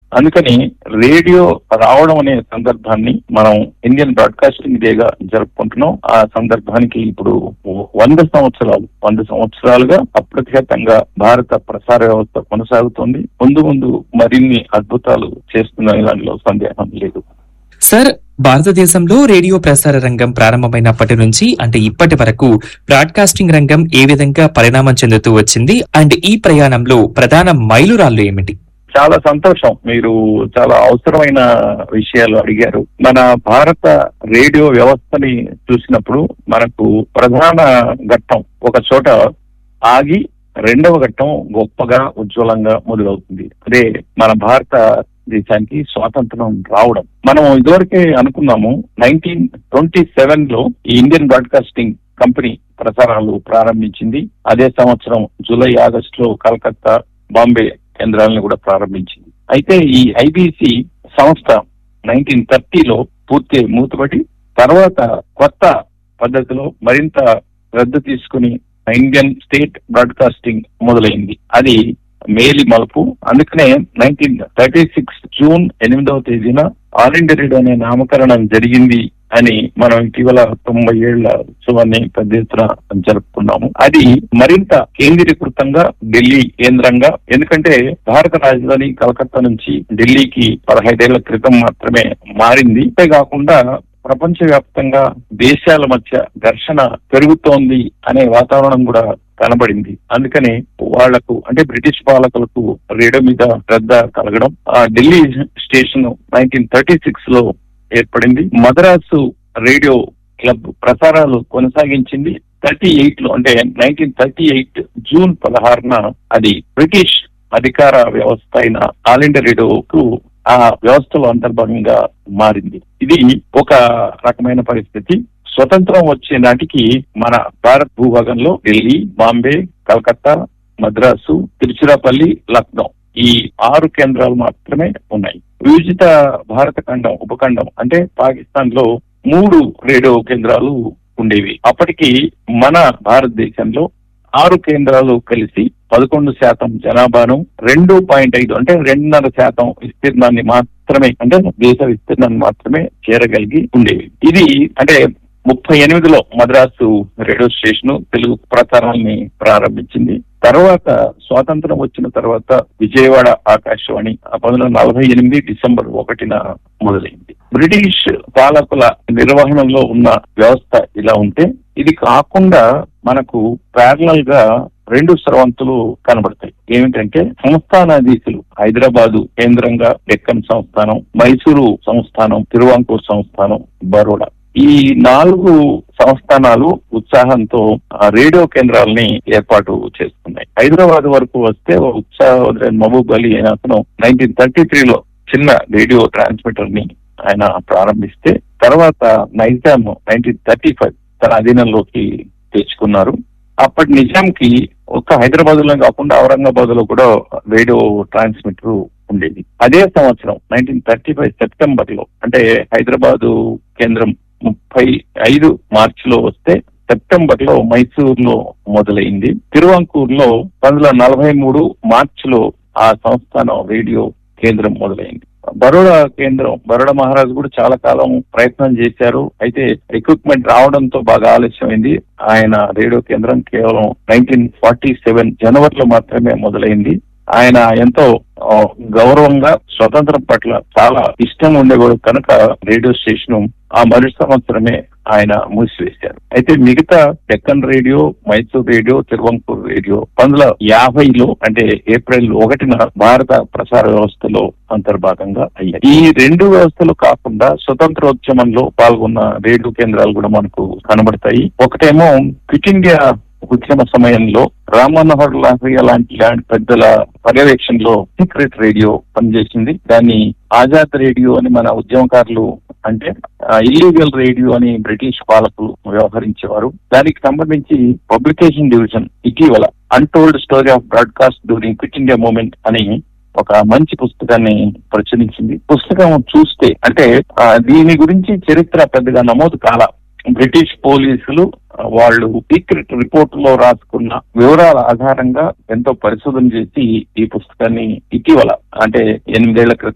అందుకని రేడియో రావడం అనే సందర్భాన్ని మనం ఇండియన్ బ్రాడ్కాస్టింగ్ డేగా జరుపుకుంటున్నాం ఆ సందర్భానికి ఇప్పుడు వంద సంవత్సరాలు వంద సంవత్సరాలుగా అప్రతిహతంగా భారత ప్రసార వ్యవస్థ కొనసాగుతోంది ముందు ముందు మరిన్ని అద్భుతాలు చేస్తున్న దానిలో సందేహం లేదు సార్ భారతదేశంలో రేడియో ప్రసార రంగం ప్రారంభమైనప్పటి నుంచి అంటే ఇప్పటి వరకు బ్రాడ్కాస్టింగ్ రంగం ఏ విధంగా పరిణామం చెందుతూ వచ్చింది అండ్ ఈ ప్రయాణంలో ప్రధాన మైలురాళ్లు ఏమిటి చాలా సంతోషం మీరు చాలా అవసరమైన విషయాలు అడిగారు మన భారత రేడియో వ్యవస్థని చూసినప్పుడు మనకు ప్రధాన ఘట్టం ఒక చోట ఆగి రెండవ ఘట్టం గొప్పగా ఉజ్వలంగా మొదలవుతుంది అదే మన భారత దేశానికి స్వాతంత్రం రావడం మనం ఇదివరకే అనుకున్నాము నైన్టీన్ ట్వంటీ సెవెన్ లో ఈ ఇండియన్ బ్రాడ్కాస్టింగ్ కంపెనీ ప్రసారాలు ప్రారంభించింది అదే సంవత్సరం జూలై ఆగస్టు లో కలకత్తా బాంబే కేంద్రాలను కూడా ప్రారంభించింది అయితే ఈ ఐబీసీ సంస్థ నైన్టీన్ థర్టీలో పూర్తి మూతపడి తర్వాత కొత్త పద్ధతిలో మరింత రద్దు తీసుకుని ఇండియన్ స్టేట్ బ్రాడ్కాస్టింగ్ మొదలైంది అది మేలి మలుపు అందుకనే నైన్టీన్ థర్టీ సిక్స్ జూన్ ఎనిమిదవ తేదీన ఆల్ ఇండియా రేడియో అనే నామకరణం జరిగింది అని మనం ఇటీవల తొంభై ఏళ్ల ఉత్సవాన్ని పెద్ద ఎత్తున జరుపుకున్నాము అది మరింత కేంద్రీకృతంగా ఢిల్లీ కేంద్రంగా ఎందుకంటే భారత రాజధాని కలకత్తా నుంచి ఢిల్లీకి పదహైదేళ్ల క్రితం మాత్రమే మారింది అంతేకాకుండా ప్రపంచ వ్యాప్తంగా దేశాల మధ్య ఘర్షణ పెరుగుతోంది అనే వాతావరణం కూడా కనబడింది అందుకని వాళ్లకు అంటే బ్రిటిష్ పాలకులకు రేడియో మీద శ్రద్ధ కలగడం ఆ Delhi station nineteen thirty six లో ఏర్పడింది మద్రాసు రేడియో క్లబ్ ప్రసారాలు కొనసాగించింది థర్టీ ఎయిట్ లో అంటే నైన్టీన్ థర్టీ ఎయిట్ జూన్ పదహారున అది బ్రిటిష్ అధికార వ్యవస్థ అయిన ఆల్ ఇండియా రేడియోకు ఆ వ్యవస్థలో అంతర్భాగంగా మారింది ఇది ఒక రకమైన పరిస్థితి స్వతంత్రం వచ్చే నాటికి మన భారత్ భూభాగంలో ఢిల్లీ బాంబే కలకత్తా మద్రాసు తిరుచిరాపల్లి లక్నో ఈ ఆరు కేంద్రాలు మాత్రమే ఉన్నాయి విభజిత భారత ఖండం ఉపఖండం అంటే పాకిస్తాన్ లో మూడు రేడియో కేంద్రాలు ఉండేవి అప్పటికి మన భారతదేశంలో ఆరు కేంద్రాలు కలిసి పదకొండు శాతం జనాభాను రెండు పాయింట్ ఐదు అంటే రెండున్నర శాతం విస్తీర్ణాన్ని మాత్రమే అంటే దేశ విస్తీర్ణాన్ని మాత్రమే చేరగలిగి ఉండేవి ఇది అంటే ముప్పై ఎనిమిదిలో మద్రాసు రేడియో స్టేషన్ తెలుగు ప్రసారాన్ని ప్రారంభించింది తర్వాత స్వాతంత్రం వచ్చిన తర్వాత విజయవాడ ఆకాశవాణి పంతొమ్మిది వందల నలభై ఎనిమిది డిసెంబర్ ఒకటిన మొదలైంది బ్రిటిష్ పాలకుల నిర్వహణలో ఉన్న వ్యవస్థ ఇలా ఉంటే ఇది కాకుండా మనకు ప్యారలల్ గా రెండు స్రవంతులు కనబడతాయి ఏమిటంటే సంస్థానాధీశులు హైదరాబాదు కేంద్రంగా డెక్కన్ సంస్థానం మైసూరు సంస్థానం తిరువాంకూర్ సంస్థానం బరోడా ఈ నాలుగు సంస్థానాలు ఉత్సాహంతో ఆ రేడియో కేంద్రాలని ఏర్పాటు చేసుకున్నాయి హైదరాబాద్ వరకు వస్తే ఉత్సాహ మహబూబ్ అలీ అయిన అతను నైన్టీన్ థర్టీ త్రీలో చిన్న రేడియో ట్రాన్స్మిటర్ ని ఆయన ప్రారంభిస్తే తర్వాత నైజాం నైన్టీన్ థర్టీ ఫైవ్ తన అధీనంలోకి తెచ్చుకున్నారు అప్పటి నిజాంకి ఒక్క హైదరాబాద్ లో కాకుండా ఔరంగాబాద్ లో కూడా రేడియో ట్రాన్స్మిటర్ ఉండేది అదే సంవత్సరం నైన్టీన్ థర్టీ ఫైవ్ సెప్టెంబర్ లో అంటే హైదరాబాదు కేంద్రం ముప్పై ఐదు మార్చి లో వస్తే సెప్టెంబర్ లో మైసూర్ లో మొదలైంది తిరువాంకూర్ లో పంతొమ్మిది వందల నలభై మూడు మార్చి లో ఆ సంస్థానం రేడియో కేంద్రం మొదలైంది బరోడా కేంద్రం బరోడా మహారాజు కూడా చాలా కాలం ప్రయత్నం చేశారు అయితే ఎక్విప్మెంట్ రావడంతో బాగా ఆలస్యమైంది ఆయన రేడియో కేంద్రం కేవలం నైన్టీన్ ఫార్టీ సెవెన్ జనవరిలో మాత్రమే మొదలైంది ఆయన ఎంతో గౌరవంగా స్వతంత్రం పట్ల చాలా ఇష్టం ఉండేవాడు కనుక రేడియో స్టేషన్ ఆ మరు సంవత్సరమే ఆయన మూసివేశారు అయితే మిగతా Deccan radio Mysore radio Travancore radio పంతొమ్మిది యాభైలో అంటే ఏప్రిల్ ఒకటిన భారత ప్రసార వ్యవస్థలో అంతర్భాగంగా అయ్యాయి ఈ రెండు వ్యవస్థలు కాకుండా స్వతంత్రోద్యమంలో పాల్గొన్న రేడియో కేంద్రాలు కూడా మనకు కనబడతాయి ఒకటేమో క్విట్ ఇండియా ఉద్యమ సమయంలో రామ్మనోహర్ లాహ్రియా లాంటి లాంటి పెద్దల పర్యవేక్షణలో సీక్రెట్ రేడియో పనిచేసింది దాన్ని ఆజాద్ రేడియో అని మన ఉద్యమకారులు అంటే ఇల్లీగల్ రేడియో అని బ్రిటిష్ పాలకులు వ్యవహరించేవారు దానికి సంబంధించి పబ్లికేషన్ డివిజన్ ఇటీవల untold story of broadcast during quit India movement అని ఒక మంచి పుస్తకాన్ని ప్రచురించింది పుస్తకం చూస్తే అంటే దీని గురించి చరిత్ర పెద్దగా నమోదు కాల బ్రిటిష్ పోలీసులు వాళ్ళు సీక్రెట్ రిపోర్ట్ లో రాసుకున్న వివరాల ఆధారంగా ఎంతో పరిశోధన చేసి ఈ పుస్తకాన్ని ఇటీవల అంటే ఎనిమిదేళ్ల క్రితం